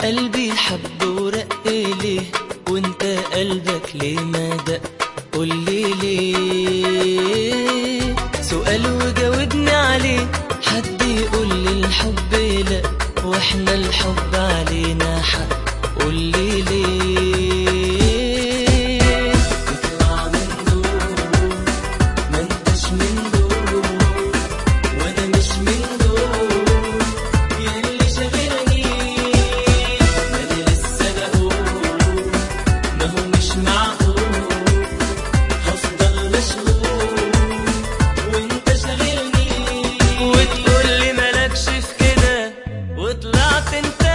قلبي حب ورق ليه وانت قلبك ليه ما دق قولي ليه سؤال وجاوبني عليه حد يقول لي الحب لا واحنا الحب علينا حق قولي ليه اطلع من دول ما انتش من دول وانا مش من دول يلي شاغلني ما انا لسه بقول ما هو مش معقول هفضل مشغول وانت شاغلني وتقول لي مالكش في كده وطلعت انت